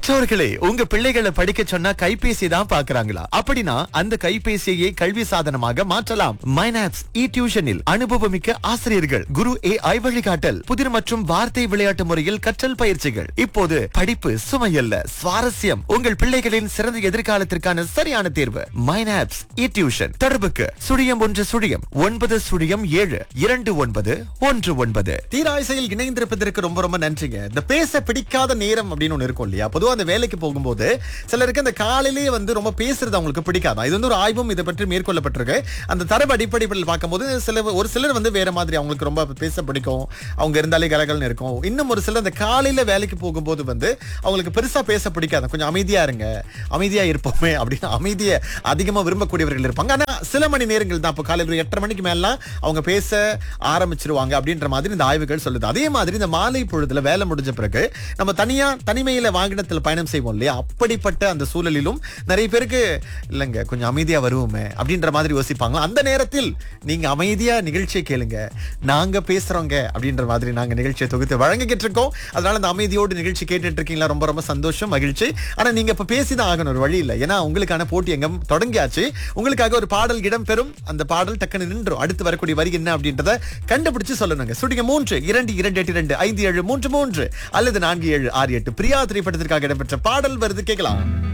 பெற்றோர்களே உங்க பிள்ளைகளை படிக்க சொன்னா கைபேசி தான் பாக்குறாங்களா அப்படின்னா அந்த கைபேசியை கல்வி சாதனமாக மாற்றலாம் மைனாப்ஸ் இ டியூஷனில் அனுபவமிக்க ஆசிரியர்கள் குரு ஏ ஐ வழிகாட்டல் புதிர் மற்றும் வார்த்தை விளையாட்டு முறையில் கற்றல் பயிற்சிகள் இப்போது படிப்பு சுமையல்ல சுவாரஸ்யம் உங்கள் பிள்ளைகளின் சிறந்த எதிர்காலத்திற்கான சரியான தேர்வு மைனாப்ஸ் இ டியூஷன் தொடர்புக்கு சுழியம் ஒன்று சுழியம் ஒன்பது சுழியம் ஏழு இரண்டு ஒன்பது ஒன்று ஒன்பது தீராய்சையில் இணைந்திருப்பதற்கு ரொம்ப ரொம்ப நன்றிங்க இந்த பேச பிடிக்காத நேரம் அப்படின்னு ஒண்ணு இருக்கும் இல்லையா பொதுவா அந்த வேலைக்கு போகும்போது சிலருக்கு அந்த காலையிலேயே வந்து ரொம்ப பேசுறது அவங்களுக்கு பிடிக்காது இது வந்து ஒரு ஆய்வும் இதை பற்றி மேற்கொள்ளப்பட்டிருக்கு அந்த தரவு அடிப்படையில் பார்க்கும்போது சில ஒரு சிலர் வந்து வேற மாதிரி அவங்களுக்கு ரொம்ப பேச பிடிக்கும் அவங்க இருந்தாலே கலகலன்னு இருக்கும் இன்னும் ஒரு சிலர் அந்த காலையில வேலைக்கு போகும்போது வந்து அவங்களுக்கு பெருசா பேச பிடிக்காது கொஞ்சம் அமைதியா இருங்க அமைதியா இருப்போமே அப்படின்னு அமைதியை அதிகமா விரும்பக்கூடியவர்கள் இருப்பாங்க ஆனா சில மணி நேரங்கள் தான் இப்போ காலையில் ஒரு எட்டரை மணிக்கு மேலாம் அவங்க பேச ஆரம்பிச்சிருவாங்க அப்படின்ற மாதிரி இந்த ஆய்வுகள் சொல்லுது அதே மாதிரி இந்த மாலை பொழுதுல வேலை முடிஞ்ச பிறகு நம்ம தனியா தனிமையில வாகனத்துல பயணம் செய்வோம் இல்லையா அப்படிப்பட்ட அந்த சூழலிலும் நிறைய பேருக்கு இல்லைங்க கொஞ்சம் அமைதியா வருவோமே அப்படின்ற மாதிரி யோசிப்பாங்க அந்த நேரத்தில் நீங்க அமைதியா நிகழ்ச்சியை கேளுங்க நாங்க பேசுறோங்க அப்படின்ற மாதிரி நாங்க நிகழ்ச்சியை தொகுத்து வழங்கிக்கிட்டு இருக்கோம் அதனால அந்த அமைதியோடு நிகழ்ச்சி கேட்டுட்டு இருக்கீங்களா ரொம்ப ரொம்ப சந்தோஷம் மகிழ்ச்சி ஆனா நீங்க இப்ப பேசிதான் ஆகணும் ஒரு வழி இல்லை ஏன்னா உங்களுக்கான போட்டி எங்க தொடங்கியாச்சு உங்களுக்காக ஒரு பாடல் இடம் பெறும் அந்த பாடல் டக்குன்னு நின்றும் அடுத்து வரக்கூடிய வரி என்ன அப்படின்றத கண்டுபிடிச்சு சொல்லணுங்க சுடிங்க மூன்று இரண்டு இரண்டு எட்டு இரண்டு ஐந்து ஏழு மூன்று மூன்று அல்லது நான்கு ஏழு ஆறு எட்டு பிரியா திரைப்படத்திற்காக இடம்பெற்ற பாடல் வருது கேட்கலாம்